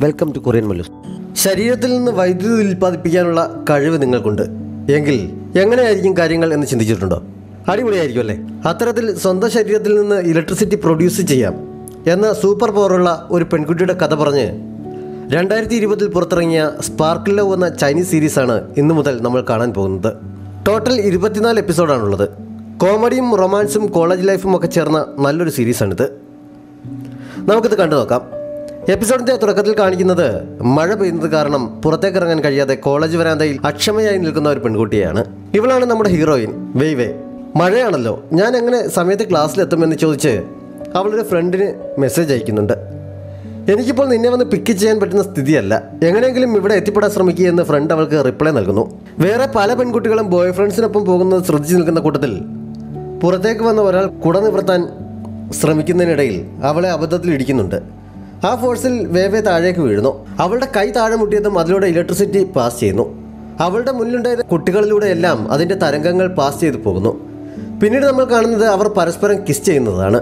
welcome to Korean Mallus ശരീരത്തിൽ നിന്ന് വൈദ്യുതി ഉൽപ്പാദിപ്പിക്കാനുള്ള കഴിവ് നിങ്ങൾക്കുണ്ട് എങ്കിൽ എങ്ങനെയായിരിക്കും കാര്യങ്ങൾ എന്ന് ചിന്തിച്ചിട്ടുണ്ടോ അടിപൊളിയായിരിക്കും അല്ലേ അത്തരത്തിൽ സ്വന്തം ശരീരത്തിൽ നിന്ന് ഇലക്ട്രിസിറ്റി പ്രൊഡ്യൂസ് ചെയ്യാം എന്ന സൂപ്പർ പവറുള്ള ഒരു പെൺകുട്ടിയുടെ കഥ പറഞ്ഞ് രണ്ടായിരത്തി ഇരുപതിൽ പുറത്തിറങ്ങിയ സ്പാർക്കിൾ ലവ് എന്ന ചൈനീസ് സീരീസാണ് ഇന്നു മുതൽ നമ്മൾ കാണാൻ പോകുന്നത് ടോട്ടൽ ഇരുപത്തിനാല് എപ്പിസോഡാണുള്ളത് കോമഡിയും റൊമാൻസും കോളേജ് ലൈഫും ഒക്കെ ചേർന്ന നല്ലൊരു സീരീസാണിത് നമുക്കിത് കണ്ടു നോക്കാം എപ്പിസോഡിന്റെ തുടക്കത്തിൽ കാണിക്കുന്നത് മഴ പെയ്യുന്നത് കാരണം പുറത്തേക്ക് ഇറങ്ങാൻ കഴിയാതെ കോളേജ് വരാന്തയിൽ അക്ഷമയായി നിൽക്കുന്ന ഒരു പെൺകുട്ടിയാണ് ഇവളാണ് നമ്മുടെ ഹീറോയിൻ വെയ്വേ മഴയാണല്ലോ ഞാൻ എങ്ങനെ സമയത്ത് ക്ലാസ്സിലെത്തുമെന്ന് ചോദിച്ച് അവളുടെ ഫ്രണ്ടിന് മെസ്സേജ് അയക്കുന്നുണ്ട് എനിക്കിപ്പോൾ നിന്നെ വന്ന് പിക്ക് ചെയ്യാൻ പറ്റുന്ന സ്ഥിതിയല്ല എങ്ങനെയെങ്കിലും ഇവിടെ എത്തിപ്പെടാൻ ശ്രമിക്കുക എന്ന് ഫ്രണ്ട് അവൾക്ക് റിപ്ലൈ നൽകുന്നു വേറെ പല പെൺകുട്ടികളും ബോയ് ഫ്രണ്ട്സിനൊപ്പം പോകുന്നത് ശ്രദ്ധിച്ചു നിൽക്കുന്ന കൂട്ടത്തിൽ പുറത്തേക്ക് വന്ന ഒരാൾ കുട നിവർത്താൻ ശ്രമിക്കുന്നതിനിടയിൽ അവളെ അബദ്ധത്തിൽ ഇടിക്കുന്നുണ്ട് ആ ഫോഴ്സിൽ വേവേ താഴേക്ക് വീഴുന്നു അവളുടെ കൈ താഴെ മുട്ടിയതും അതിലൂടെ ഇലക്ട്രിസിറ്റി പാസ് ചെയ്യുന്നു അവളുടെ മുന്നിലുണ്ടായിരുന്ന കുട്ടികളിലൂടെയെല്ലാം അതിൻ്റെ തരംഗങ്ങൾ പാസ് ചെയ്തു പോകുന്നു പിന്നീട് നമ്മൾ കാണുന്നത് അവർ പരസ്പരം കിസ് ചെയ്യുന്നതാണ്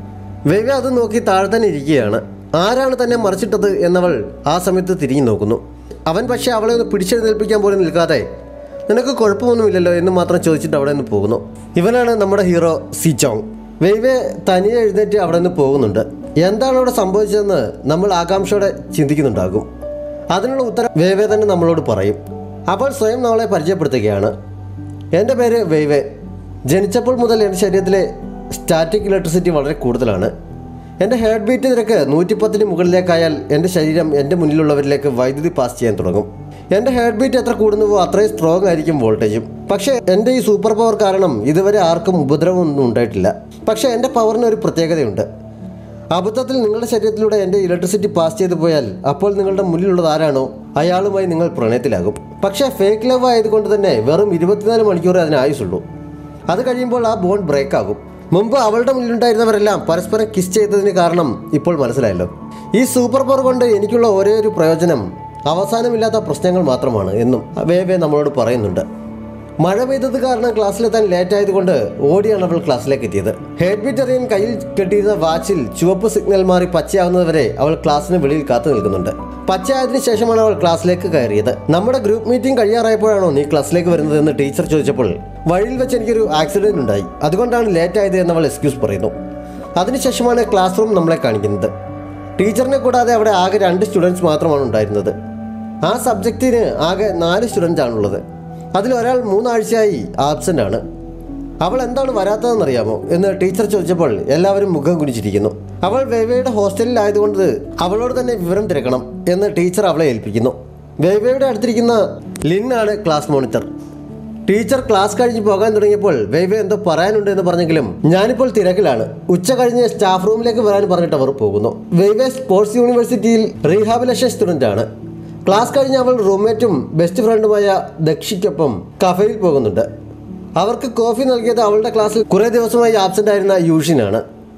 വേവ അത് നോക്കി താഴെ തന്നെ ഇരിക്കുകയാണ് ആരാണ് തന്നെ മറിച്ചിട്ടത് എന്നവൾ ആ സമയത്ത് തിരിഞ്ഞു നോക്കുന്നു അവൻ പക്ഷേ അവളെ ഒന്ന് പിടിച്ചെഴുന്നേൽപ്പിക്കാൻ പോലും നിൽക്കാതെ നിനക്ക് കുഴപ്പമൊന്നുമില്ലല്ലോ എന്ന് മാത്രം ചോദിച്ചിട്ട് അവിടെ നിന്ന് പോകുന്നു ഇവനാണ് നമ്മുടെ ഹീറോ സി ചോങ് വെയ്വെ തനിയെ എഴുന്നേറ്റ് അവിടെ നിന്ന് പോകുന്നുണ്ട് എന്താണ് അവിടെ സംഭവിച്ചതെന്ന് നമ്മൾ ആകാംക്ഷയോടെ ചിന്തിക്കുന്നുണ്ടാകും അതിനുള്ള ഉത്തരം വേവേ തന്നെ നമ്മളോട് പറയും അപ്പോൾ സ്വയം നമ്മളെ പരിചയപ്പെടുത്തുകയാണ് എൻ്റെ പേര് വെയ്വേ ജനിച്ചപ്പോൾ മുതൽ എൻ്റെ ശരീരത്തിലെ സ്റ്റാറ്റിക് ഇലക്ട്രിസിറ്റി വളരെ കൂടുതലാണ് എൻ്റെ ഹാർട്ട് ബീറ്റ് നിരക്ക് നൂറ്റിപ്പത്തിന് മുകളിലേക്കായാൽ എൻ്റെ ശരീരം എൻ്റെ മുന്നിലുള്ളവരിലേക്ക് വൈദ്യുതി പാസ് ചെയ്യാൻ തുടങ്ങും എൻ്റെ ഹാർട്ട് ബീറ്റ് എത്ര കൂടുന്നുവോ അത്രയും സ്ട്രോങ് ആയിരിക്കും വോൾട്ടേജും പക്ഷേ എൻ്റെ ഈ സൂപ്പർ പവർ കാരണം ഇതുവരെ ആർക്കും ഉപദ്രവമൊന്നും ഉണ്ടായിട്ടില്ല പക്ഷേ എൻ്റെ പവറിന് ഒരു പ്രത്യേകതയുണ്ട് അബദ്ധത്തിൽ നിങ്ങളുടെ ശരീരത്തിലൂടെ എൻ്റെ ഇലക്ട്രിസിറ്റി പാസ് ചെയ്തു പോയാൽ അപ്പോൾ നിങ്ങളുടെ മുന്നിലുള്ളത് ആരാണോ അയാളുമായി നിങ്ങൾ പ്രണയത്തിലാകും പക്ഷേ ഫേക്ക് ലവ് ആയതുകൊണ്ട് തന്നെ വെറും ഇരുപത്തിനാല് മണിക്കൂറേ അതിന് ആയുസുള്ളൂ അത് കഴിയുമ്പോൾ ആ ബോണ്ട് ബ്രേക്ക് ആകും മുമ്പ് അവളുടെ മുന്നിലുണ്ടായിരുന്നവരെല്ലാം പരസ്പരം കിസ് ചെയ്തതിന് കാരണം ഇപ്പോൾ മനസ്സിലായല്ലോ ഈ സൂപ്പർ പവർ കൊണ്ട് എനിക്കുള്ള ഒരേ ഒരു പ്രയോജനം അവസാനമില്ലാത്ത പ്രശ്നങ്ങൾ മാത്രമാണ് എന്നും വേവേ നമ്മളോട് പറയുന്നുണ്ട് മഴ പെയ്തത് കാരണം ക്ലാസ്സിലെത്താൻ ലേറ്റ് ആയതുകൊണ്ട് ഓടിയാണ് അവൾ ക്ലാസ്സിലേക്ക് എത്തിയത് ഹെഡ് ബീറ്റ് അറിയാൻ കയ്യിൽ കെട്ടിയിരുന്ന വാച്ചിൽ ചുവപ്പ് സിഗ്നൽ മാറി പച്ചയാവുന്നതുവരെ അവൾ ക്ലാസ്സിന് വെളിയിൽ കാത്തു നിൽക്കുന്നുണ്ട് പച്ചയായതിനു ശേഷമാണ് അവൾ ക്ലാസ്സിലേക്ക് കയറിയത് നമ്മുടെ ഗ്രൂപ്പ് മീറ്റിംഗ് കഴിയാറായപ്പോഴാണോ നീ ക്ലാസ്സിലേക്ക് വരുന്നത് എന്ന് ടീച്ചർ ചോദിച്ചപ്പോൾ വഴിയിൽ വെച്ച് എനിക്കൊരു ആക്സിഡന്റ് ഉണ്ടായി അതുകൊണ്ടാണ് ലേറ്റ് ആയത് എന്ന് അവൾ എക്സ്ക്യൂസ് പറയുന്നു അതിനുശേഷമാണ് ക്ലാസ് റൂം നമ്മളെ കാണിക്കുന്നത് ടീച്ചറിനെ കൂടാതെ അവിടെ ആകെ രണ്ട് സ്റ്റുഡൻസ് മാത്രമാണ് ഉണ്ടായിരുന്നത് ആ സബ്ജക്റ്റിന് ആകെ നാല് സ്റ്റുഡൻ്റ് ആണുള്ളത് അതിലൊരാൾ മൂന്നാഴ്ചയായി ആബ്സെൻ്റ് ആണ് അവൾ എന്താണ് വരാത്തതെന്നറിയാമോ എന്ന് ടീച്ചർ ചോദിച്ചപ്പോൾ എല്ലാവരും മുഖം കുനിച്ചിരിക്കുന്നു അവൾ വേവയുടെ ഹോസ്റ്റലിൽ ആയതുകൊണ്ട് അവളോട് തന്നെ വിവരം തിരക്കണം എന്ന് ടീച്ചർ അവളെ ഏൽപ്പിക്കുന്നു വേവയുടെ അടുത്തിരിക്കുന്ന ലിന്നാണ് ക്ലാസ് മോണിറ്റർ ടീച്ചർ ക്ലാസ് കഴിഞ്ഞ് പോകാൻ തുടങ്ങിയപ്പോൾ വേവേ എന്തോ പറയാനുണ്ട് എന്ന് പറഞ്ഞെങ്കിലും ഞാനിപ്പോൾ തിരക്കിലാണ് ഉച്ച കഴിഞ്ഞ് സ്റ്റാഫ് റൂമിലേക്ക് വരാൻ പറഞ്ഞിട്ട് അവർ പോകുന്നു വേവേ സ്പോർട്സ് യൂണിവേഴ്സിറ്റിയിൽ റീഹാബിലേഷൻ സ്റ്റുഡൻ്റ് ആണ് ക്ലാസ് കഴിഞ്ഞ് അവൾ റൂംമേറ്റും ബെസ്റ്റ് ഫ്രണ്ടുമായ ദക്ഷിക്കൊപ്പം കഫയിൽ പോകുന്നുണ്ട് അവർക്ക് കോഫി നൽകിയത് അവളുടെ ക്ലാസ്സിൽ കുറേ ദിവസമായി ആബ്സെൻ്റ് ആയിരുന്ന യൂഷിനാണ്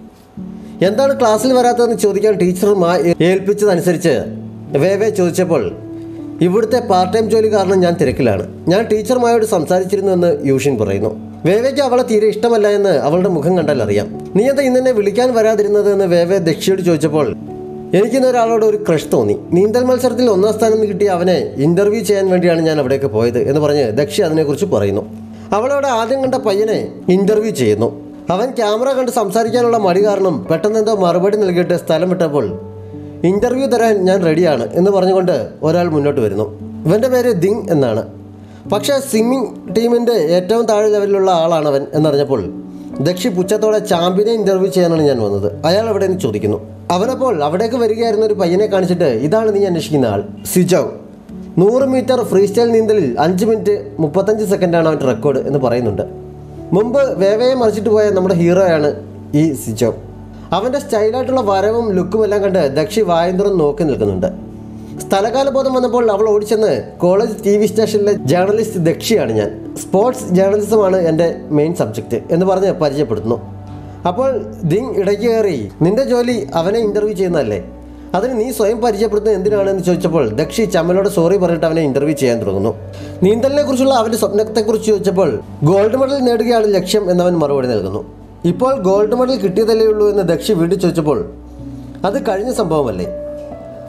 എന്താണ് ക്ലാസ്സിൽ വരാത്തതെന്ന് ചോദിക്കാൻ ടീച്ചർ മാ ഏൽപ്പിച്ചതനുസരിച്ച് വേവേ ചോദിച്ചപ്പോൾ ഇവിടുത്തെ പാർട്ട് ടൈം ജോലി കാരണം ഞാൻ തിരക്കിലാണ് ഞാൻ ടീച്ചർമാരോട് സംസാരിച്ചിരുന്നു എന്ന് യൂഷിൻ പറയുന്നു വേവയ്ക്ക് അവളെ തീരെ ഇഷ്ടമല്ല എന്ന് അവളുടെ മുഖം കണ്ടാൽ അറിയാം നീ എന്താ ഇന്നെന്നെ വിളിക്കാൻ വരാതിരുന്നത് എന്ന് വേവേ ദക്ഷിയോട് ചോദിച്ചപ്പോൾ എനിക്കിന്ന് ഒരാളോട് ഒരു ക്രഷ് തോന്നി നീന്തൽ മത്സരത്തിൽ ഒന്നാം സ്ഥാനം കിട്ടിയ അവനെ ഇന്റർവ്യൂ ചെയ്യാൻ വേണ്ടിയാണ് ഞാൻ അവിടേക്ക് പോയത് എന്ന് പറഞ്ഞ് ദക്ഷി അതിനെക്കുറിച്ച് പറയുന്നു അവളവിടെ ആദ്യം കണ്ട പയ്യനെ ഇന്റർവ്യൂ ചെയ്യുന്നു അവൻ ക്യാമറ കണ്ട് സംസാരിക്കാനുള്ള മടി കാരണം പെട്ടെന്ന് എന്തോ മറുപടി നൽകിയിട്ട് സ്ഥലം വിട്ടപ്പോൾ ഇന്റർവ്യൂ തരാൻ ഞാൻ റെഡിയാണ് എന്ന് പറഞ്ഞുകൊണ്ട് ഒരാൾ മുന്നോട്ട് വരുന്നു ഇവൻ്റെ പേര് ദിങ് എന്നാണ് പക്ഷേ സ്വിമ്മിംഗ് ടീമിൻ്റെ ഏറ്റവും താഴെ ലെവലിലുള്ള ആളാണ് അവൻ എന്നറിഞ്ഞപ്പോൾ ദക്ഷി പുച്ഛത്തോടെ ചാമ്പ്യനെ ഇന്റർവ്യൂ ചെയ്യാനാണ് ഞാൻ വന്നത് അയാൾ എവിടെ നിന്ന് ചോദിക്കുന്നു അവനപ്പോൾ അവിടേക്ക് വരികയായിരുന്ന ഒരു പയ്യനെ കാണിച്ചിട്ട് ഇതാണ് നീ അന്വേഷിക്കുന്ന ആൾ സിജോ നൂറ് മീറ്റർ ഫ്രീ സ്റ്റൈൽ നീന്തലിൽ അഞ്ച് മിനിറ്റ് മുപ്പത്തഞ്ച് സെക്കൻഡാണ് അവൻ്റെ റെക്കോർഡ് എന്ന് പറയുന്നുണ്ട് മുമ്പ് വേവയെ മറിച്ചിട്ട് പോയ നമ്മുടെ ഹീറോയാണ് ഈ സിജോ അവൻ്റെ സ്റ്റൈലായിട്ടുള്ള വരവും ലുക്കും എല്ലാം കണ്ട് ദക്ഷി വായന്തരം നോക്കി നിൽക്കുന്നുണ്ട് സ്ഥലകാലബോധം വന്നപ്പോൾ അവൾ ഓടിച്ചെന്ന് കോളേജ് ടി വി സ്റ്റേഷനിലെ ജേർണലിസ്റ്റ് ദക്ഷിയാണ് ഞാൻ സ്പോർട്സ് ജേർണലിസമാണ് എൻ്റെ മെയിൻ സബ്ജക്റ്റ് എന്ന് പറഞ്ഞ് പരിചയപ്പെടുത്തുന്നു അപ്പോൾ ദിങ് ഇടയ്ക്ക് കയറി നിന്റെ ജോലി അവനെ ഇൻ്റർവ്യൂ ചെയ്യുന്നതല്ലേ അതിന് നീ സ്വയം പരിചയപ്പെടുത്തുന്നത് എന്തിനാണെന്ന് ചോദിച്ചപ്പോൾ ദക്ഷി ചമ്മലോട് സോറി പറഞ്ഞിട്ട് അവനെ ഇൻ്റർവ്യൂ ചെയ്യാൻ തുടങ്ങുന്നു നീന്തലിനെ കുറിച്ചുള്ള അവൻ്റെ സ്വപ്നത്തെക്കുറിച്ച് ചോദിച്ചപ്പോൾ ഗോൾഡ് മെഡൽ നേടുകയാണ് ലക്ഷ്യം എന്നവൻ മറുപടി നൽകുന്നു ഇപ്പോൾ ഗോൾഡ് മെഡൽ കിട്ടിയതല്ലേ ഉള്ളൂ എന്ന് ദക്ഷി വീണ്ടും ചോദിച്ചപ്പോൾ അത് കഴിഞ്ഞ സംഭവമല്ലേ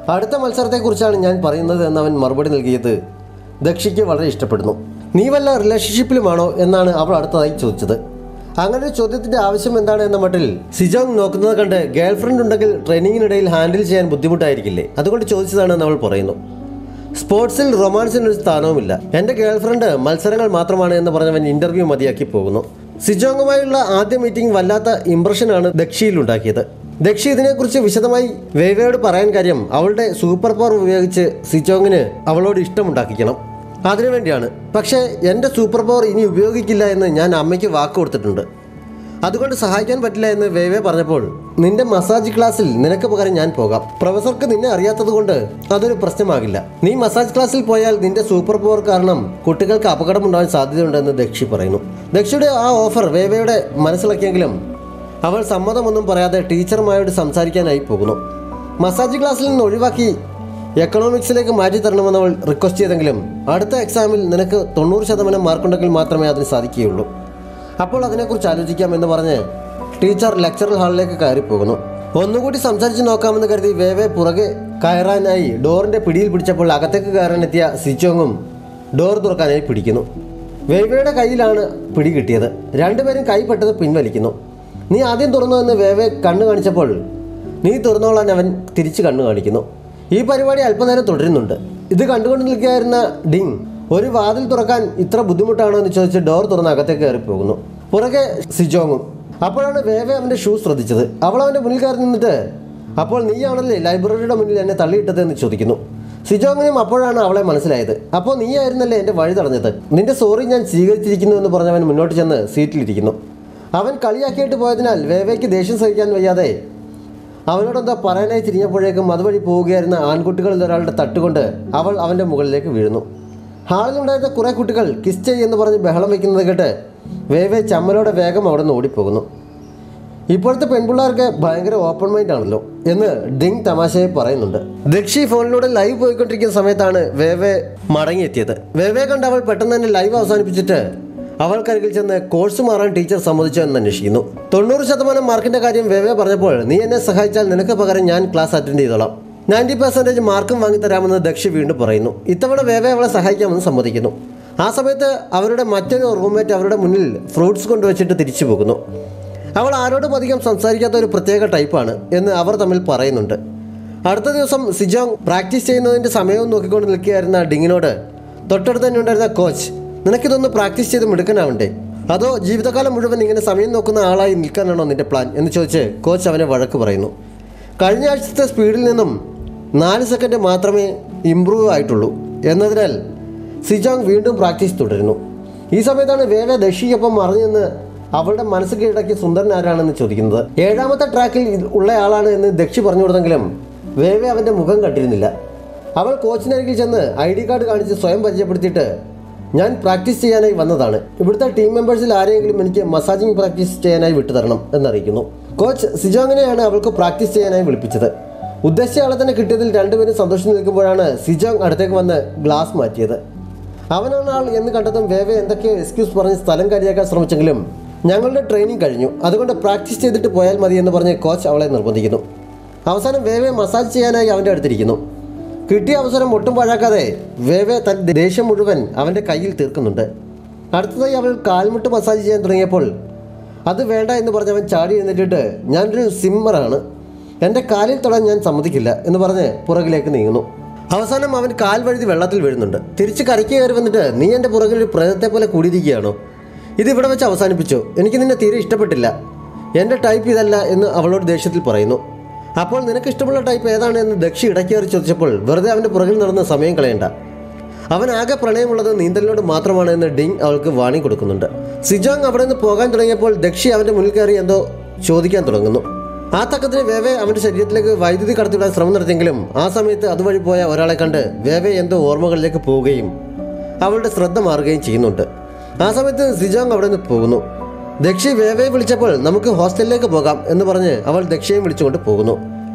അടുത്ത മത്സരത്തെക്കുറിച്ചാണ് ഞാൻ പറയുന്നത് എന്ന് അവൻ മറുപടി നൽകിയത് ദക്ഷിക്ക് വളരെ ഇഷ്ടപ്പെടുന്നു നീ വല്ല റിലേഷൻഷിപ്പിലുമാണോ എന്നാണ് അവൾ അടുത്തതായി ചോദിച്ചത് അങ്ങനെ ഒരു ചോദ്യത്തിന്റെ ആവശ്യം എന്താണ് എന്ന മട്ടിൽ സിജോങ് നോക്കുന്നത് കണ്ട് ഗേൾ ഫ്രണ്ട് ഉണ്ടെങ്കിൽ ട്രെയിനിങ്ങിനിടയിൽ ഹാൻഡിൽ ചെയ്യാൻ ബുദ്ധിമുട്ടായിരിക്കില്ലേ അതുകൊണ്ട് ചോദിച്ചതാണെന്ന് അവൾ പറയുന്നു സ്പോർട്സിൽ റൊമാൻസിന് ഒരു സ്ഥാനവുമില്ല എൻ്റെ ഗേൾ ഫ്രണ്ട് മത്സരങ്ങൾ മാത്രമാണ് എന്ന് പറഞ്ഞവൻ ഇന്റർവ്യൂ മതിയാക്കി പോകുന്നു സിജോങ്ങുമായുള്ള ആദ്യ മീറ്റിംഗ് വല്ലാത്ത ഇംപ്രഷനാണ് ദക്ഷിയിൽ ഉണ്ടാക്കിയത് ദക്ഷി ഇതിനെക്കുറിച്ച് വിശദമായി വേവയോട് പറയാൻ കാര്യം അവളുടെ സൂപ്പർ പവർ ഉപയോഗിച്ച് സിജോങ്ങിന് അവളോട് ഇഷ്ടമുണ്ടാക്കിക്കണം അതിനുവേണ്ടിയാണ് പക്ഷേ എൻ്റെ സൂപ്പർ പവർ ഇനി ഉപയോഗിക്കില്ല എന്ന് ഞാൻ അമ്മയ്ക്ക് വാക്ക് കൊടുത്തിട്ടുണ്ട് അതുകൊണ്ട് സഹായിക്കാൻ പറ്റില്ല എന്ന് വേവേ പറഞ്ഞപ്പോൾ നിന്റെ മസാജ് ക്ലാസ്സിൽ നിനക്ക് പകരം ഞാൻ പോകാം പ്രൊഫസർക്ക് നിന്നെ അറിയാത്തത് കൊണ്ട് അതൊരു പ്രശ്നമാകില്ല നീ മസാജ് ക്ലാസ്സിൽ പോയാൽ നിന്റെ സൂപ്പർ പവർ കാരണം കുട്ടികൾക്ക് അപകടമുണ്ടാകാൻ സാധ്യതയുണ്ടെന്ന് ദക്ഷി പറയുന്നു ദക്ഷിയുടെ ആ ഓഫർ വേവയുടെ മനസ്സിലാക്കിയെങ്കിലും അവൾ സമ്മതമൊന്നും പറയാതെ ടീച്ചർമാരോട് സംസാരിക്കാനായി പോകുന്നു മസാജ് ക്ലാസ്സിൽ നിന്ന് ഒഴിവാക്കി എക്കണോമിക്സിലേക്ക് മാറ്റി തരണമെന്ന് അവൾ റിക്വസ്റ്റ് ചെയ്തെങ്കിലും അടുത്ത എക്സാമിൽ നിനക്ക് തൊണ്ണൂറ് ശതമാനം മാർക്കുണ്ടെങ്കിൽ മാത്രമേ അതിന് സാധിക്കുകയുള്ളൂ അപ്പോൾ അതിനെക്കുറിച്ച് ആലോചിക്കാം എന്ന് പറഞ്ഞ് ടീച്ചർ ലെക്ചറൽ ഹാളിലേക്ക് കയറി പോകുന്നു ഒന്നുകൂടി സംസാരിച്ച് നോക്കാമെന്ന് കരുതി വേവെ പുറകെ കയറാനായി ഡോറിന്റെ പിടിയിൽ പിടിച്ചപ്പോൾ അകത്തേക്ക് കയറാനെത്തിയ സിച്ചോങ്ങും ഡോർ തുറക്കാനായി പിടിക്കുന്നു വേവയുടെ കയ്യിലാണ് പിടി കിട്ടിയത് രണ്ടുപേരും കൈ പെട്ടത് പിൻവലിക്കുന്നു നീ ആദ്യം തുറന്നു എന്ന് വേവെ കണ്ണു കാണിച്ചപ്പോൾ നീ തുറന്നോളാൻ അവൻ തിരിച്ച് കണ്ണു കാണിക്കുന്നു ഈ പരിപാടി അല്പനേരം തുടരുന്നുണ്ട് ഇത് കണ്ടുകൊണ്ട് നിൽക്കുകയായിരുന്ന ഡിങ് ഒരു വാതിൽ തുറക്കാൻ ഇത്ര ബുദ്ധിമുട്ടാണോ എന്ന് ചോദിച്ച് ഡോർ തുറന്ന് അകത്തേക്ക് കയറി പോകുന്നു പുറകെ സിജോങ്ങും അപ്പോഴാണ് വേവെ അവൻ്റെ ഷൂ ശ്രദ്ധിച്ചത് അവൾ അവൻ്റെ മുന്നിൽ കയറി നിന്നിട്ട് അപ്പോൾ നീയാണല്ലേ ലൈബ്രറിയുടെ മുന്നിൽ എന്നെ തള്ളിയിട്ടത് എന്ന് ചോദിക്കുന്നു സിജോങ്ങിനും അപ്പോഴാണ് അവളെ മനസ്സിലായത് അപ്പോൾ നീയായിരുന്നല്ലേ എൻ്റെ വഴി തടഞ്ഞത് നിന്റെ സോറി ഞാൻ സ്വീകരിച്ചിരിക്കുന്നു എന്ന് പറഞ്ഞവൻ മുന്നോട്ട് ചെന്ന് സീറ്റിലിരിക്കുന്നു അവൻ കളിയാക്കിയിട്ട് പോയതിനാൽ വേവയ്ക്ക് ദേഷ്യം സഹിക്കാൻ വയ്യാതെ അവനോടെന്താ പറയാനായി തിരിഞ്ഞപ്പോഴേക്കും അതുവഴി പോവുകയായിരുന്ന ആൺകുട്ടികളിൽ ഒരാളുടെ തട്ടുകൊണ്ട് അവൾ അവൻ്റെ മുകളിലേക്ക് വീഴുന്നു ഹാളിലുണ്ടായിരുന്ന കുറേ കുട്ടികൾ കിസ് ചെയ് എന്ന് പറഞ്ഞ് ബഹളം വയ്ക്കുന്നത് കേട്ട് വേവേ ചമ്മലോടെ വേഗം അവിടെ നിന്ന് ഓടിപ്പോകുന്നു ഇപ്പോഴത്തെ പെൺപിള്ളേർക്ക് ഭയങ്കര ഓപ്പൺ മൈൻഡ് ആണല്ലോ എന്ന് ഡിങ് തമാശയെ പറയുന്നുണ്ട് ദക്ഷി ഫോണിലൂടെ ലൈവ് പോയിക്കൊണ്ടിരിക്കുന്ന സമയത്താണ് വേവേ മടങ്ങിയെത്തിയത് വേവേ കണ്ട് അവൾ പെട്ടെന്ന് തന്നെ ലൈവ് അവസാനിപ്പിച്ചിട്ട് അവൾക്കരികിൽ ചെന്ന് കോഴ്സ് മാറാൻ ടീച്ചർ സമ്മതിച്ചോ എന്ന് അന്വേഷിക്കുന്നു തൊണ്ണൂറ് ശതമാനം മാർക്കിന്റെ കാര്യം വേവേ പറഞ്ഞപ്പോൾ നീ എന്നെ സഹായിച്ചാൽ നിനക്ക് പകരം ഞാൻ ക്ലാസ് അറ്റൻഡ് ചെയ്തോളാം നയൻറ്റി പെർസെൻറ്റേജ് മാർക്കും വാങ്ങിത്തരാമെന്ന് ദക്ഷി വീണ്ടും പറയുന്നു ഇത്തവണ വേവേ അവളെ സഹായിക്കാമെന്ന് സമ്മതിക്കുന്നു ആ സമയത്ത് അവരുടെ മറ്റൊരു റൂംമേറ്റ് അവരുടെ മുന്നിൽ ഫ്രൂട്ട്സ് കൊണ്ടുവച്ചിട്ട് തിരിച്ചു പോകുന്നു അവൾ ആരോടും അധികം സംസാരിക്കാത്ത ഒരു പ്രത്യേക ടൈപ്പാണ് എന്ന് അവർ തമ്മിൽ പറയുന്നുണ്ട് അടുത്ത ദിവസം സിജോങ് പ്രാക്ടീസ് ചെയ്യുന്നതിൻ്റെ സമയവും നോക്കിക്കൊണ്ട് നിൽക്കുകയായിരുന്ന ഡിങ്ങിനോട് തൊട്ടടുത്ത് തന്നെ ഉണ്ടായിരുന്ന കോച്ച് നിനക്കിതൊന്ന് പ്രാക്ടീസ് ചെയ്ത് മിടുക്കനാവണ്ടേ അതോ ജീവിതകാലം മുഴുവൻ ഇങ്ങനെ സമയം നോക്കുന്ന ആളായി നിൽക്കാനാണോ നിന്റെ പ്ലാൻ എന്ന് ചോദിച്ച് കോച്ച് അവനെ വഴക്ക് പറയുന്നു കഴിഞ്ഞ ആഴ്ചത്തെ സ്പീഡിൽ നിന്നും നാല് സെക്കൻഡ് മാത്രമേ ഇമ്പ്രൂവ് ആയിട്ടുള്ളൂ എന്നതിനാൽ സിജോങ് വീണ്ടും പ്രാക്ടീസ് തുടരുന്നു ഈ സമയത്താണ് വേവ ദക്ഷിക്കൊപ്പം മറിഞ്ഞെന്ന് അവളുടെ മനസ്സ് കീഴടക്കി സുന്ദരൻ ആരാണെന്ന് ചോദിക്കുന്നത് ഏഴാമത്തെ ട്രാക്കിൽ ഇത് ഉള്ളയാളാണ് എന്ന് ദക്ഷി പറഞ്ഞു കൊടുത്തെങ്കിലും വേവെ അവൻ്റെ മുഖം കണ്ടിരുന്നില്ല അവൾ കോച്ചിനരികിൽ ചെന്ന് ഐ ഡി കാർഡ് കാണിച്ച് സ്വയം പരിചയപ്പെടുത്തിയിട്ട് ഞാൻ പ്രാക്ടീസ് ചെയ്യാനായി വന്നതാണ് ഇവിടുത്തെ ടീം മെമ്പേഴ്സിൽ ആരെങ്കിലും എനിക്ക് മസാജിങ് പ്രാക്ടീസ് ചെയ്യാനായി വിട്ടുതരണം എന്നറിയിക്കുന്നു കോച്ച് സിജോങ്ങിനെയാണ് അവൾക്ക് പ്രാക്ടീസ് ചെയ്യാനായി വിളിപ്പിച്ചത് ഉദ്ദേശിച്ച ആളെ തന്നെ കിട്ടിയതിൽ രണ്ടുപേരും സന്തോഷം നിൽക്കുമ്പോഴാണ് സിജോങ് അടുത്തേക്ക് വന്ന് ഗ്ലാസ് മാറ്റിയത് അവനാണ് ആൾ എന്ന് കണ്ടതും വേവെ എന്തൊക്കെയോ എക്സ്ക്യൂസ് പറഞ്ഞ് സ്ഥലം കാര്യമാക്കാൻ ശ്രമിച്ചെങ്കിലും ഞങ്ങളുടെ ട്രെയിനിങ് കഴിഞ്ഞു അതുകൊണ്ട് പ്രാക്ടീസ് ചെയ്തിട്ട് പോയാൽ മതി എന്ന് പറഞ്ഞ് കോച്ച് അവളെ നിർബന്ധിക്കുന്നു അവസാനം വേവെ മസാജ് ചെയ്യാനായി അവൻ്റെ അടുത്തിരിക്കുന്നു കിട്ടിയ അവസരം ഒട്ടും പാഴാക്കാതെ വേവെ തൻ്റെ ദേഷ്യം മുഴുവൻ അവൻ്റെ കയ്യിൽ തീർക്കുന്നുണ്ട് അടുത്തതായി അവൾ കാൽമുട്ട് മസാജ് ചെയ്യാൻ തുടങ്ങിയപ്പോൾ അത് വേണ്ട എന്ന് പറഞ്ഞ് അവൻ ചാടി എഴുന്നേറ്റിട്ട് ഞാനൊരു സിമ്മറാണ് എൻ്റെ കാലിൽ തൊടാൻ ഞാൻ സമ്മതിക്കില്ല എന്ന് പറഞ്ഞ് പുറകിലേക്ക് നീങ്ങുന്നു അവസാനം അവൻ കാൽ വഴുതി വെള്ളത്തിൽ വീഴുന്നുണ്ട് തിരിച്ച് കരയ്ക്ക് കയറി വന്നിട്ട് നീ എൻ്റെ പുറകിൽ ഒരു പ്രേതത്തെ പോലെ കൂടിയിരിക്കുകയാണോ ഇത് ഇവിടെ വെച്ച് അവസാനിപ്പിച്ചോ എനിക്ക് നിന്നെ തീരെ ഇഷ്ടപ്പെട്ടില്ല എൻ്റെ ടൈപ്പ് ഇതല്ല എന്ന് അവളോട് ദേഷ്യത്തിൽ പറയുന്നു അപ്പോൾ നിനക്ക് ഇഷ്ടമുള്ള ടൈപ്പ് ഏതാണ് എന്ന് ദക്ഷി ഇടയ്ക്കേറി ചോദിച്ചപ്പോൾ വെറുതെ അവൻ്റെ പുറകിൽ നടന്ന് സമയം കളയണ്ട അവൻ ആകെ പ്രണയമുള്ളത് നീന്തലിനോട് മാത്രമാണ് എന്ന് ഡിങ് അവൾക്ക് വാണി കൊടുക്കുന്നുണ്ട് സിജോങ് അവിടെ നിന്ന് പോകാൻ തുടങ്ങിയപ്പോൾ ദക്ഷി അവൻ്റെ മുന്നിൽ കയറി എന്തോ ചോദിക്കാൻ തുടങ്ങുന്നു ആ തക്കത്തിന് വേവെ അവൻ്റെ ശരീരത്തിലേക്ക് വൈദ്യുതി കടത്തിവിടാൻ ശ്രമം നടത്തിയെങ്കിലും ആ സമയത്ത് അതുവഴി പോയ ഒരാളെ കണ്ട് വേവെ എന്തോ ഓർമ്മകളിലേക്ക് പോവുകയും അവളുടെ ശ്രദ്ധ മാറുകയും ചെയ്യുന്നുണ്ട് ആ സമയത്ത് സിജോങ് അവിടെ നിന്ന് പോകുന്നു ദക്ഷി വേവയെ വിളിച്ചപ്പോൾ നമുക്ക് ഹോസ്റ്റലിലേക്ക് പോകാം എന്ന് പറഞ്ഞ് അവൾ ദക്ഷയെ വിളിച്ചുകൊണ്ട് പോകുന്നു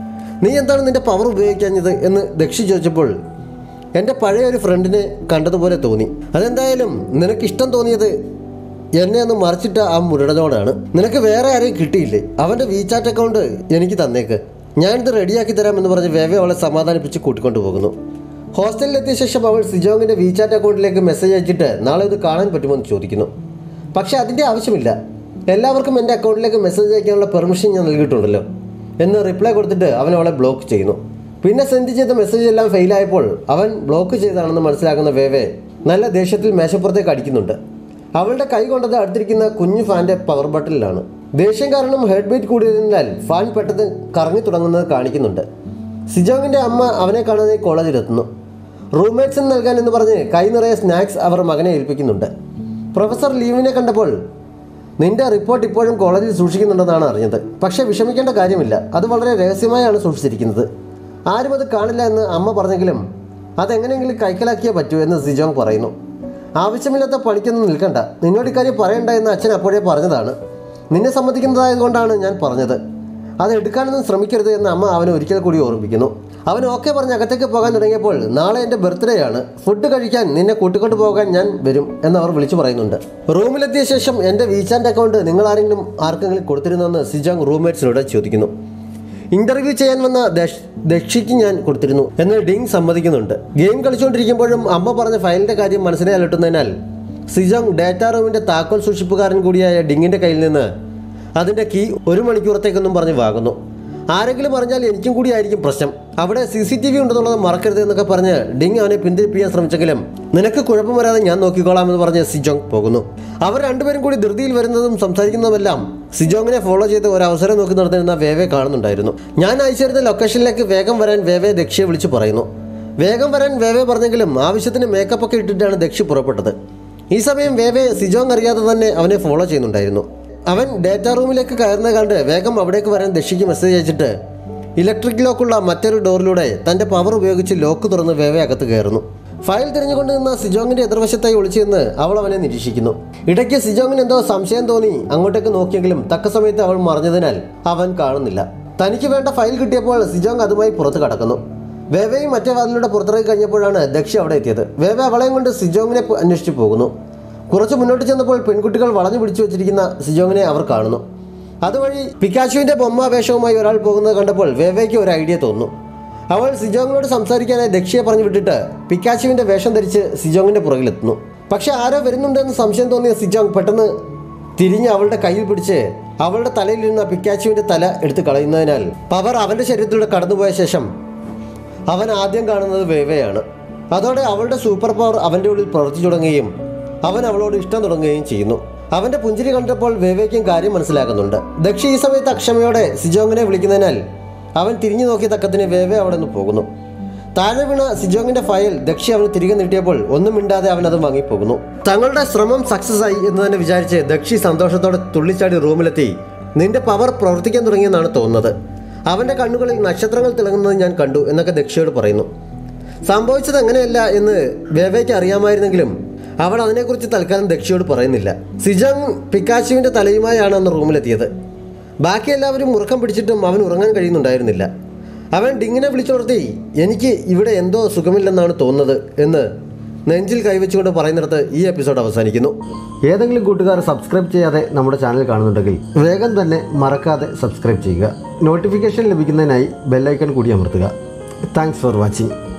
നീ എന്താണ് നിന്റെ പവർ ഉപയോഗിക്കാഞ്ഞത് എന്ന് ദക്ഷി ചോദിച്ചപ്പോൾ എൻ്റെ പഴയ ഒരു ഫ്രണ്ടിനെ കണ്ടതുപോലെ തോന്നി അതെന്തായാലും നിനക്ക് ഇഷ്ടം തോന്നിയത് എന്നെ ഒന്ന് മറിച്ചിട്ട ആ മുരടനോടാണ് നിനക്ക് വേറെ ആരെയും കിട്ടിയില്ലേ അവൻ്റെ വീചാറ്റ് അക്കൗണ്ട് എനിക്ക് തന്നേക്ക് ഞാനിത് റെഡിയാക്കി തരാമെന്ന് പറഞ്ഞ് വേവെ അവളെ സമാധാനിപ്പിച്ച് കൂട്ടിക്കൊണ്ടു പോകുന്നു ഹോസ്റ്റലിലെത്തിയ ശേഷം അവൾ സിജോങ്ങിൻ്റെ വീചാറ്റ് അക്കൗണ്ടിലേക്ക് മെസ്സേജ് അയച്ചിട്ട് നാളെ ഇത് കാണാൻ പറ്റുമോ എന്ന് ചോദിക്കുന്നു പക്ഷേ അതിൻ്റെ ആവശ്യമില്ല എല്ലാവർക്കും എൻ്റെ അക്കൗണ്ടിലേക്ക് മെസ്സേജ് അയക്കാനുള്ള പെർമിഷൻ ഞാൻ നൽകിയിട്ടുണ്ടല്ലോ എന്ന് റിപ്ലൈ കൊടുത്തിട്ട് അവൻ അവളെ ബ്ലോക്ക് ചെയ്യുന്നു പിന്നെ സെൻഡ് ചെയ്ത മെസ്സേജ് എല്ലാം ഫെയിലായപ്പോൾ അവൻ ബ്ലോക്ക് ചെയ്താണെന്ന് മനസ്സിലാക്കുന്ന വേവെ നല്ല ദേഷ്യത്തിൽ മേശപ്പുറത്തേക്ക് അടിക്കുന്നുണ്ട് അവളുടെ കൈ കൊണ്ടത് അടുത്തിരിക്കുന്ന കുഞ്ഞു ഫാൻ്റെ പവർ ബട്ടണിലാണ് ദേഷ്യം കാരണം ഹെഡ് ബീറ്റ് കൂടിയതിനാൽ ഫാൻ പെട്ടെന്ന് കറങ്ങി തുടങ്ങുന്നത് കാണിക്കുന്നുണ്ട് സിജോങ്ങിൻ്റെ അമ്മ അവനെ കാണാതെ കോളേജിലെത്തുന്നു റൂംമേറ്റ്സിന് നൽകാൻ എന്ന് പറഞ്ഞ് കൈ നിറയെ സ്നാക്സ് അവർ മകനെ ഏൽപ്പിക്കുന്നുണ്ട് പ്രൊഫസർ ലീവിനെ കണ്ടപ്പോൾ നിന്റെ റിപ്പോർട്ട് ഇപ്പോഴും കോളേജിൽ സൂക്ഷിക്കുന്നുണ്ടെന്നാണ് അറിഞ്ഞത് പക്ഷേ വിഷമിക്കേണ്ട കാര്യമില്ല അത് വളരെ രഹസ്യമായാണ് സൂക്ഷിച്ചിരിക്കുന്നത് ആരും അത് കാണില്ല എന്ന് അമ്മ പറഞ്ഞെങ്കിലും അതെങ്ങനെയെങ്കിലും കൈക്കലാക്കിയേ പറ്റൂ എന്ന് സിജോങ് പറയുന്നു ആവശ്യമില്ലാത്ത പണിക്കൊന്നും നിൽക്കണ്ട നിന്നോട് ഇക്കാര്യം പറയണ്ട എന്ന് അച്ഛൻ അപ്പോഴേ പറഞ്ഞതാണ് നിന്നെ സമ്മതിക്കുന്നതായതുകൊണ്ടാണ് ഞാൻ പറഞ്ഞത് അത് എടുക്കാനൊന്നും ശ്രമിക്കരുത് എന്ന് അമ്മ അവനെ ഒരിക്കൽ കൂടി ഓർമ്മിപ്പിക്കുന്നു അവൻ ഓക്കെ പറഞ്ഞ് അകത്തേക്ക് പോകാൻ തുടങ്ങിയപ്പോൾ നാളെ എൻ്റെ ബർത്ത്ഡേ ആണ് ഫുഡ് കഴിക്കാൻ നിന്നെ കൂട്ടിക്കൊണ്ട് പോകാൻ ഞാൻ വരും എന്ന് അവർ വിളിച്ചു പറയുന്നുണ്ട് റൂമിലെത്തിയ ശേഷം എൻ്റെ വീച്ചാൻ്റെ അക്കൗണ്ട് നിങ്ങൾ ആരെങ്കിലും ആർക്കെങ്കിലും കൊടുത്തിരുന്നെന്ന് സിജോങ് റൂംമേറ്റ്സിനോട് ചോദിക്കുന്നു ഇന്റർവ്യൂ ചെയ്യാൻ വന്ന ദക്ഷ്- ദക്ഷിക്ക് ഞാൻ കൊടുത്തിരുന്നു എന്ന് ഡിങ് സമ്മതിക്കുന്നുണ്ട് ഗെയിം കളിച്ചുകൊണ്ടിരിക്കുമ്പോഴും അമ്മ പറഞ്ഞ ഫയലിന്റെ കാര്യം മനസ്സിനെ അലട്ടുന്നതിനാൽ സിജോങ് ഡാറ്റ റൂമിന്റെ താക്കോൽ സൂക്ഷിപ്പുകാരൻ കൂടിയായ ഡിങ്ങിന്റെ കയ്യിൽ നിന്ന് അതിന്റെ കീ ഒരു മണിക്കൂറത്തേക്കൊന്നും പറഞ്ഞ് വാങ്ങുന്നു ആരെങ്കിലും അറിഞ്ഞാൽ എനിക്കും കൂടി ആയിരിക്കും പ്രശ്നം അവിടെ സി സി ടി വി ഉണ്ടെന്നുള്ളത് മറക്കരുത് എന്നൊക്കെ പറഞ്ഞ് ഡിങ് അവനെ പിന്തിരിപ്പിക്കാൻ ശ്രമിച്ചെങ്കിലും നിനക്ക് കുഴപ്പം വരാതെ ഞാൻ നോക്കിക്കോളാം എന്ന് പറഞ്ഞ് സിജോങ് പോകുന്നു അവർ രണ്ടുപേരും കൂടി ധൃതിയിൽ വരുന്നതും സംസാരിക്കുന്നതുമെല്ലാം സിജോങ്ങിനെ ഫോളോ ചെയ്ത് ഒരു അവസരം നോക്കി നടന്നിരുന്ന വേവെ കാണുന്നുണ്ടായിരുന്നു ഞാൻ അയച്ചിരുന്ന ലൊക്കേഷനിലേക്ക് വേഗം വരാൻ വേവെ ദക്ഷിയെ വിളിച്ചു പറയുന്നു വേഗം വരാൻ വേവെ പറഞ്ഞെങ്കിലും ആവശ്യത്തിന് മേക്കപ്പ് ഒക്കെ ഇട്ടിട്ടാണ് ദക്ഷി പുറപ്പെട്ടത് ഈ സമയം വേവെ സിജോങ് അറിയാതെ തന്നെ അവനെ ഫോളോ ചെയ്യുന്നുണ്ടായിരുന്നു അവൻ ഡേറ്റ റൂമിലേക്ക് കയറുന്നത് കണ്ട് വേഗം അവിടേക്ക് വരാൻ ദക്ഷിക്ക് മെസ്സേജ് അയച്ചിട്ട് ഇലക്ട്രിക് ലോക്കുള്ള മറ്റൊരു ഡോറിലൂടെ തൻ്റെ പവർ ഉപയോഗിച്ച് ലോക്ക് തുറന്ന് വേവെ അകത്ത് കയറുന്നു ഫയൽ തിരഞ്ഞുകൊണ്ട് നിന്ന സിജോങ്ങിന്റെ എതിർവശത്തായി ഒളിച്ചു നിന്ന് അവൾ അവനെ നിരീക്ഷിക്കുന്നു ഇടയ്ക്ക് സിജോങ്ങിന് എന്തോ സംശയം തോന്നി അങ്ങോട്ടേക്ക് നോക്കിയെങ്കിലും തക്ക സമയത്ത് അവൾ മറഞ്ഞതിനാൽ അവൻ കാണുന്നില്ല തനിക്ക് വേണ്ട ഫയൽ കിട്ടിയപ്പോൾ സിജോങ് അതുമായി പുറത്ത് കടക്കുന്നു വേവയും മറ്റേ വാതിലൂടെ പുറത്തിറങ്ങി കഴിഞ്ഞപ്പോഴാണ് ദക്ഷി അവിടെ എത്തിയത് വേവ അവളെയും കൊണ്ട് സിജോങ്ങിനെ പോ- അന്വേഷിച്ചു പോകുന്നു കുറച്ച് മുന്നോട്ട് ചെന്നപ്പോൾ പെൺകുട്ടികൾ വളഞ്ഞു പിടിച്ചു വെച്ചിരിക്കുന്ന സിജോങ്ങിനെ അവർ കാണുന്നു അതുവഴി പിക്കാച്ചുവിന്റെ ബൊമ്മ വേഷവുമായി ഒരാൾ പോകുന്നത് കണ്ടപ്പോൾ വേവയ്ക്ക് ഒരു ഐഡിയ തോന്നുന്നു അവൾ സിജോങ്ങിനോട് സംസാരിക്കാനായി ദക്ഷിയെ പറഞ്ഞു വിട്ടിട്ട് പിക്കാച്ചുവിന്റെ വേഷം ധരിച്ച് സിജോങ്ങിന്റെ പുറകിലെത്തുന്നു പക്ഷെ ആരോ വരുന്നുണ്ടെന്ന് സംശയം തോന്നിയ സിജോങ് പെട്ടെന്ന് തിരിഞ്ഞ് അവളുടെ കയ്യിൽ പിടിച്ച് അവളുടെ തലയിലിരുന്ന പിക്കാച്ചുവിന്റെ തല എടുത്ത് കളയുന്നതിനാൽ പവർ അവന്റെ ശരീരത്തിലൂടെ കടന്നുപോയ ശേഷം അവൻ ആദ്യം കാണുന്നത് വേവയാണ് അതോടെ അവളുടെ സൂപ്പർ പവർ അവൻ്റെ ഉള്ളിൽ പ്രവർത്തിച്ചു തുടങ്ങുകയും അവൻ അവളോട് ഇഷ്ടം തുടങ്ങുകയും ചെയ്യുന്നു അവൻ്റെ പുഞ്ചിരി കണ്ടപ്പോൾ വേവയ്ക്കും കാര്യം മനസ്സിലാക്കുന്നുണ്ട് ദക്ഷി ഈ സമയത്ത് അക്ഷമയോടെ സിജോങ്ങിനെ വിളിക്കുന്നതിനാൽ അവൻ തിരിഞ്ഞു നോക്കിയ തക്കത്തിന് വേവ അവിടെ നിന്ന് പോകുന്നു താഴെ വീണ സിജോങ്ങിന്റെ ഫയൽ ദക്ഷി അവന് തിരികെ നീട്ടിയപ്പോൾ ഒന്നും മിണ്ടാതെ അവൻ അത് വാങ്ങിപ്പോകുന്നു തങ്ങളുടെ ശ്രമം സക്സസ് ആയി എന്ന് തന്നെ വിചാരിച്ച് ദക്ഷി സന്തോഷത്തോടെ തുള്ളിച്ചാടി റൂമിലെത്തി നിന്റെ പവർ പ്രവർത്തിക്കാൻ തുടങ്ങിയെന്നാണ് തോന്നുന്നത് അവന്റെ കണ്ണുകളിൽ നക്ഷത്രങ്ങൾ തിളങ്ങുന്നത് ഞാൻ കണ്ടു എന്നൊക്കെ ദക്ഷിയോട് പറയുന്നു സംഭവിച്ചത് അങ്ങനെയല്ല എന്ന് വേവയ്ക്ക് അറിയാമായിരുന്നെങ്കിലും അവൾ അതിനെക്കുറിച്ച് തൽക്കാലം ദക്ഷിയോട് പറയുന്നില്ല സിജങ് പിക്കാച്ചുവിന്റെ തലയുമായാണ് അന്ന് റൂമിലെത്തിയത് ബാക്കി എല്ലാവരും ഉറക്കം പിടിച്ചിട്ടും അവൻ ഉറങ്ങാൻ കഴിയുന്നുണ്ടായിരുന്നില്ല അവൻ ഡിങ്ങിനെ വിളിച്ചുണർത്തി എനിക്ക് ഇവിടെ എന്തോ സുഖമില്ലെന്നാണ് തോന്നുന്നത് എന്ന് നെഞ്ചിൽ കൈവച്ചുകൊണ്ട് പറയുന്നിടത്ത് ഈ എപ്പിസോഡ് അവസാനിക്കുന്നു ഏതെങ്കിലും കൂട്ടുകാർ സബ്സ്ക്രൈബ് ചെയ്യാതെ നമ്മുടെ ചാനൽ കാണുന്നുണ്ടെങ്കിൽ വേഗം തന്നെ മറക്കാതെ സബ്സ്ക്രൈബ് ചെയ്യുക നോട്ടിഫിക്കേഷൻ ലഭിക്കുന്നതിനായി ബെല്ലൈക്കൺ കൂടി അമർത്തുക താങ്ക്സ് ഫോർ വാച്ചിങ്